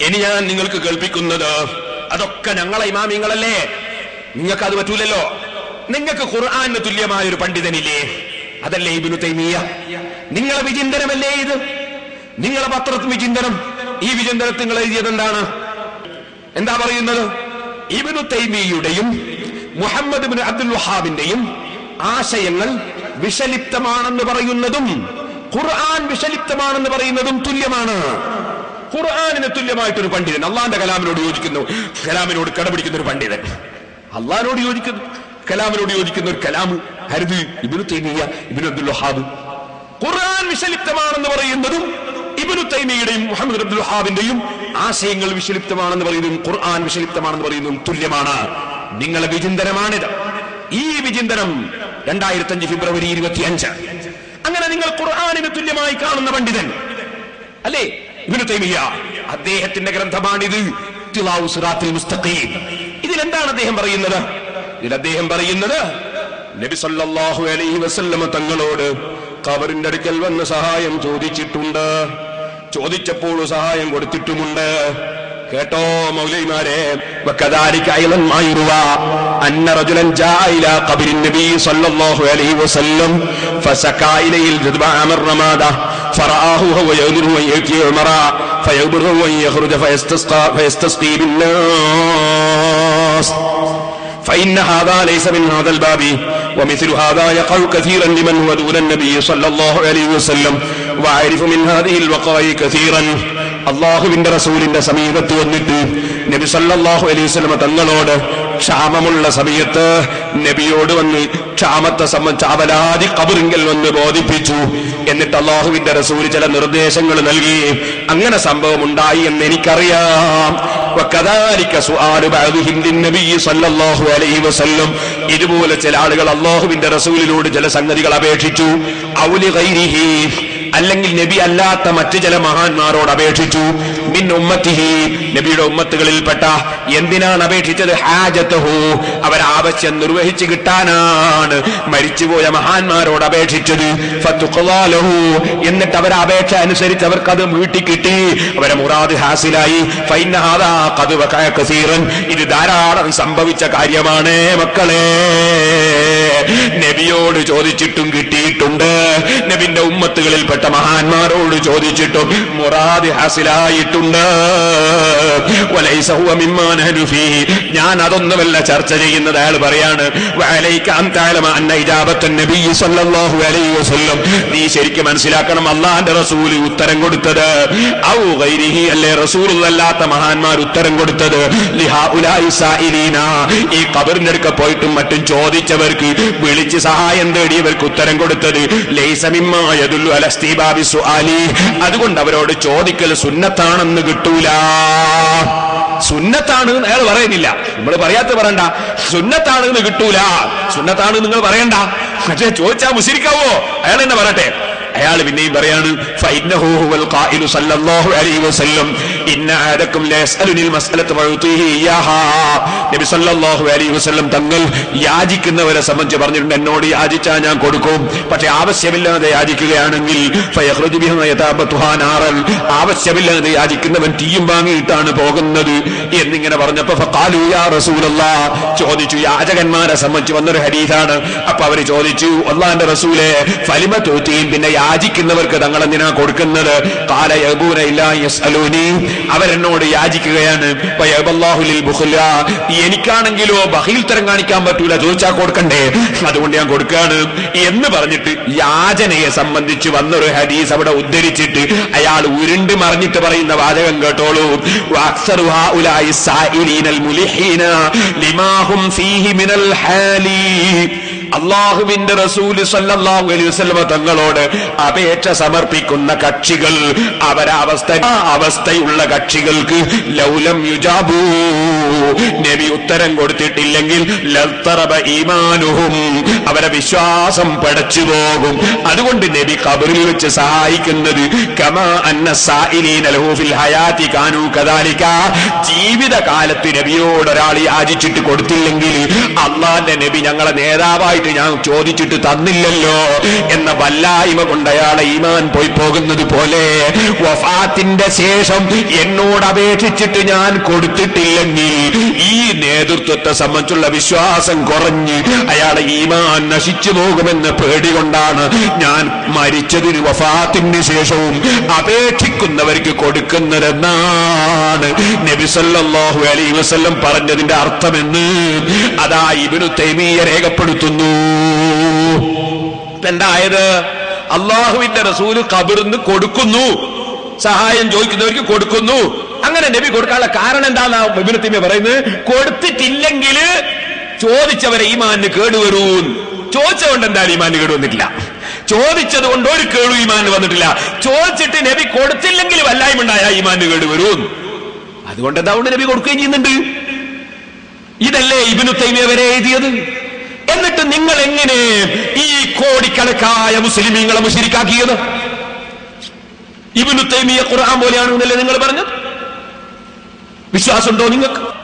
ഇനി ഞാൻ നിങ്ങൾക്ക് കേൾപ്പിക്കുന്നത് അതൊക്കെ ഞങ്ങളെ ഇമാമിങ്ങളല്ലേ നിങ്ങൾക്ക് അത് പറ്റൂലല്ലോ നിങ്ങൾക്ക് ഖുർആാനിന് തുല്യമായ ഒരു പണ്ഡിതനില്ലേ അതല്ലേ ഇബിനു തൈമിയ നിങ്ങളെ വിചിന്തനമല്ലേ ഇത് നിങ്ങളെ പത്രത്തിൽ വിചിന്തനം ഈ വിചിന്തനത്തിൽ നിങ്ങൾ എഴുതിയത് എന്താണ് എന്താ പറയുന്നത് ഇബിനു തൈമിയുടെയും മുഹമ്മദ് ബിൻ അബ്ദുൽ വഹാബിന്റെയും ആശയങ്ങൾ വിഷലിപ്തമാണെന്ന് പറയുന്നതും ഖുർആൻ വിഷലിപ്തമാണെന്ന് പറയുന്നതും തുല്യമാണ് ഖുർആാനിന് തുല്യമായിട്ടൊരു പണ്ഡിതൻ അള്ളാന്റെ കലാമിനോട് യോജിക്കുന്നു കലാമിനോട് കടപിടിക്കുന്ന ഒരു പണ്ഡിതൻ അള്ളഹാനോട് യോജിക്കുന്നു കലാമിനോട് യോജിക്കുന്ന ഒരു കലാമ് ഹരിത് ഇബിനു തൈമിയ ഇബിനു അബ്ദുൽ വഹാബ് ഖുർആൻ വിഷലിപ്തമാണെന്ന് പറയുന്നതും ഇബിനു തൈമിയുടെയും മുഹമ്മദ് അബ്ദുൽ വഹാബിന്റെയും ആശയങ്ങൾ വിഷലിപ്തമാണെന്ന് പറയുന്നതും ഖുർആൻ വിഷലിപ്തമാണെന്ന് പറയുന്നതും തുല്യമാണ് നിങ്ങളെ വിചിന്തനമാണിത് ഈ വിചിന്തനം രണ്ടായിരത്തി അഞ്ച് ഫെബ്രുവരി ഇരുപത്തിയഞ്ച് അങ്ങനെ നിങ്ങൾ ഖുർആാനിന് തുല്യമായി കാണുന്ന പണ്ഡിതൻ അല്ലേ ഇബിനു തൈമിയ അദ്ദേഹത്തിന്റെ ഗ്രന്ഥമാണിത് തിലാവു സിറാത്തുൽ മുസ്തഖീം ഇതിലെന്താണ് അദ്ദേഹം പറയുന്നത് ഇതിൽ അദ്ദേഹം പറയുന്നത് നബി സല്ലല്ലാഹു അലൈഹി വസല്ലമ തങ്ങളോട് ഖബറിന്റെ അടുക്കൽ വന്ന് സഹായം ചോദിച്ചിട്ടുണ്ട് ചോദിച്ചപ്പോൾ സഹായം കൊടുത്തിട്ടുമുണ്ട് കേട്ടോ മൗലൈമാരെ وكذلك ايضا ما يروى ان رجلا جاء الى قبر النبي صلى الله عليه وسلم فسكى اليه الجذب عمر رماده فرآه وهو يؤمر ان يأتي عمرا فيؤمره ان يخرج فيستسقى فيستسقي بالناس فإن هذا ليس من هذا الباب ومثل هذا يقع كثيرا لمن هو دون النبي صلى الله عليه وسلم وأعرف من هذه الوقائع كثيرا അള്ളാഹുവിന്റെ റസൂലിന്റെ സമീപത്ത് വന്നിട്ട് നബി സല്ലല്ലാഹു അലൈഹി വസല്ലമ തങ്ങളോട് ക്ഷാമമുള്ള സമയത്ത് നബിയോട് വന്ന് ക്ഷാമത്തെ സംബന്ധിച്ച് അവലാതി കബറിങ്കൽ വന്ന് ബോധിപ്പിച്ചു എന്നിട്ട് അള്ളാഹുവിന്റെ റസൂൽ ചില നിർദ്ദേശങ്ങൾ നൽകി അങ്ങനെ സംഭവം ഉണ്ടായി എന്ന് എനിക്കറിയാം وكذلك سؤال بعضهم للنبي صلى الله عليه وسلم ഇതുപോലെ ചില ആളുകൾ അള്ളാഹുവിന്റെ റസൂലിനോട് ചില സംഗതികൾ അപേക്ഷിച്ചു ഔലി ഗൈരിഹി അല്ലെങ്കിൽ നബി അല്ലാത്ത മറ്റു ചില മഹാന്മാരോട് അപേക്ഷിച്ചു മിൻ ഉമ്മത്തിഹി നബിയുടെ ഉമ്മത്തുകളിൽപ്പെട്ട എന്തിനാണ് അപേക്ഷിച്ചത് ഹാജത്തഹു അവർ ആവശ്യം നിർവഹിച്ചു കിട്ടാനാണ് മരിച്ചുപോയ മഹാന്മാരോട് അപേക്ഷിച്ചത് ഫത്തുഖ്ലാലഹു എന്നിട്ട് അവരെ അപേക്ഷ അനുസരിച്ച് അവർക്ക് അത് വീട്ടി കിട്ടി അവരെ മുറാദ് ഹാസിലായി ഫൈന ഹാദാ ഖദ് വഖഅ കസീറൻ ഇത് ധാരാളം സംഭവിച്ച കാര്യമാണ് മക്കളെ നബിയോട് ചോദിച്ചിട്ടും കിട്ടിയിട്ടുണ്ട് നബിന്റെ ഉമ്മത്തുകളിൽപ്പെട്ട മഹാന്മാരോട് ചോദിച്ചിട്ടും മുറാദ് ഹാസിലായിട്ടുണ്ട് വലൈസ ഹുവ മിമ്മാ നഹ്നു ഫീഹി. ഞാൻ അതൊന്നുമല്ല ചർച്ച ചെയ്യുന്നത് അയാൾ പറയാണ് വഅലൈക അൻ തഅലമ അന്ന ഇജാബത്ത നബിയ്യി സ്വല്ലല്ലാഹു അലൈഹി വസല്ലം നീ ശരിക്കും മനസ്സിലാക്കണം അള്ളാന്റെ റസൂല് ഉത്തരം കൊടുത്തത് ഔ ഗൈരിഹി അല്ലേ റസൂലുള്ളല്ലാത്ത മഹാന്മാർ ഉത്തരം കൊടുത്തത് ലിഹാഉലായി സായിലീന ഈ ഖബറിന്റെ അടുക്ക പോയിട്ടും മറ്റും ചോദിച്ചവർക്ക് വിളിച്ച് സഹായം തേടിയവർക്ക് ഉത്തരം കൊടുത്തത് ലൈസ മിമ്മാ യദുല്ലു അല ഇസ്തിബാബി സുആലി അതുകൊണ്ട് അവരോട് ചോദിക്കൽ സുന്നത്താണെന്ന് കിട്ടൂല സുന്നത്താണ് എന്ന് അയാൾ പറയുന്നില്ല നമ്മൾ പറയാത്ത പറയണ്ട സുന്നത്താണ് എന്ന് കിട്ടൂല സുന്നത്താണ് നിങ്ങൾ പറയണ്ട പക്ഷേ ചോദിച്ചാ മുസിരിക്കാവോ അയാൾ എന്നെ പറയട്ടെ അയാൾ പിന്നെയും പറയാണ് ഫൈന്നഹു ഹുവൽ ഖായിലു സല്ലല്ലാഹു അലൈഹി വസല്ലം ഇന്ന ആദക്കും ലയസ്അലുനിൽ മസ്അലത വയുതീഹി ഇയ്യാഹാ നബി സല്ലല്ലാഹു അലൈഹി വസല്ലം തങ്ങൾ യാചിക്കുന്നവരെ സംബന്ധിച്ച് പറഞ്ഞിട്ടുണ്ട് എന്നോട് യാചിച്ചാൽ ഞാൻ കൊടുക്കും പക്ഷെ ആവശ്യമില്ലാതെ യാചിക്കുകയാണെങ്കിൽ ഫയഖ്റുജു ബിഹിം യതാബത്തുഹാ നാറൻ ആവശ്യമില്ലാതെ യാചിക്കുന്നവൻ തീയും വാങ്ങിയിട്ടാണ് പോകുന്നത് എന്നിങ്ങനെ പറഞ്ഞപ്പോ ഫഖാലു യാ റസൂലല്ലാഹ് ചോദിച്ചു യാചകന്മാരെ സംബന്ധിച്ച് വന്നൊരു ഹദീസാണ് അപ്പൊ അവര് ചോദിച്ചു അള്ളാന്റെ റസൂലെ ഫലിമ തോറ്റിയും പിന്നെ യാചിക്കുന്നവർക്ക് തങ്ങൾ എന്തിനാ കൊടുക്കുന്നത് കാല യബൂന ഇല്ലാ യസ്അലൂനി അവരെന്നോട് യാചിക്കുകയാണ് വയബല്ലാഹു ലിൽ ബുഖ്ല. എനിക്കാണെങ്കിലോ ബഹീൽ തരം കാണിക്കാൻ പറ്റൂല ചോദിച്ചാ കൊടുക്കണ്ടേ അതുകൊണ്ട് ഞാൻ കൊടുക്കാണ് എന്ന് പറഞ്ഞിട്ട് യാചനയെ സംബന്ധിച്ച് വന്നൊരു ഹദീസ് അവിടെ ഉദ്ധരിച്ചിട്ട് അയാൾ ഉരുണ്ട് മറിഞ്ഞിട്ട് പറയുന്ന വാചകം കേട്ടോളൂ വഅക്സറു ഹൗലായി സായിലീനൽ മുലിഹീന ലിമാഹും ഫീഹി മിനൽ ഹാലി അള്ളാഹുവിന്റെ റസൂല് സല്ലല്ലാഹു അലൈഹി വസല്ലമ തങ്ങളോട് അപേക്ഷ സമർപ്പിക്കുന്ന കക്ഷികൾ അവരവസ്ഥ ആ അവസ്ഥയുള്ള കക്ഷികൾക്ക് ലൗലം യുജാബൂ നബി ഉത്തരം കൊടുത്തിട്ടില്ലെങ്കിൽ ലത്തറബ ഈമാനുഹും അവരെ വിശ്വാസം പടച്ചു പോകും അതുകൊണ്ട് നബി കബറിൽ വെച്ച് സഹായിക്കുന്നത് കമാ അന്ന സായിലീന ലഹു ഫിൽ ഹയാത്തി കാനു കദാലിക ജീവിതകാലത്ത് നബിയോട് ഒരാൾ യാചിച്ചിട്ട് കൊടുത്തില്ലെങ്കിൽ അള്ളാന്റെ നബി ഞങ്ങളെ നേതാവായിട്ട് ആയിട്ട് ഞാൻ ചോദിച്ചിട്ട് തന്നില്ലല്ലോ എന്ന വല്ലായ്മ കൊണ്ട് അയാളെ ഈമാൻ പോയി പോകുന്നത് പോലെ വഫാത്തിന്റെ ശേഷം എന്നോട് അപേക്ഷിച്ചിട്ട് ഞാൻ കൊടുത്തിട്ടില്ലെങ്കിൽ ഈ നേതൃത്വത്തെ സംബന്ധിച്ചുള്ള വിശ്വാസം കുറഞ്ഞ് അയാളെ ഈമാൻ നശിച്ചു പോകുമെന്ന പേടി കൊണ്ടാണ് ഞാൻ മരിച്ചതിന് വഫാത്തിന് ശേഷവും അപേക്ഷിക്കുന്നവർക്ക് കൊടുക്കുന്നതെന്നാണ് നബിസല്ലാഹു അലൈ വസല്ലം പറഞ്ഞതിന്റെ അർത്ഥമെന്ന് അതാ ഇബിനു തൈമീയ രേഖപ്പെടുത്തുന്നു ഇപ്പൊ എന്തായത് അള്ളാഹുവിന്റെ റസൂല് കബറിന്ന് കൊടുക്കുന്നു സഹായം ചോദിക്കുന്നവർക്ക് കൊടുക്കുന്നു അങ്ങനെ നബി കൊടുക്കാനുള്ള കാരണം എന്താന്നാ ഇബിനു തൈമിയ പറയുന്നത് കൊടുത്തിട്ടില്ലെങ്കിൽ ചോദിച്ചവരെ ഈമാന് കേടുവരൂൻ ചോദിച്ചതുകൊണ്ട് എന്തായാലും ഈമാന് കേടുവന്നിട്ടില്ല ചോദിച്ചത് കൊണ്ട് ഒരു കേടു ഈമാന് വന്നിട്ടില്ല ചോദിച്ചിട്ട് നബി കൊടുത്തില്ലെങ്കിൽ വല്ലായ്മ ഉണ്ടായ ഈമാന് കേടുവരൂൻ അതുകൊണ്ട് എന്താ നബി കൊടുക്കുകയും ചെയ്യുന്നുണ്ട് ഇതല്ലേ ഇബിനു തൈമിയ വരെ എഴുതിയത് എന്നിട്ട് നിങ്ങൾ എങ്ങനെ ഈ കോടിക്കണക്കായ മുസ്ലിമീങ്ങളെ മുശരിക്കാക്കിയത് ഇബിനു തൈമിയ ഖുർആൻ പോലെയാണെന്നല്ലേ നിങ്ങൾ പറഞ്ഞത് വിശ്വാസമുണ്ടോ നിങ്ങൾക്ക്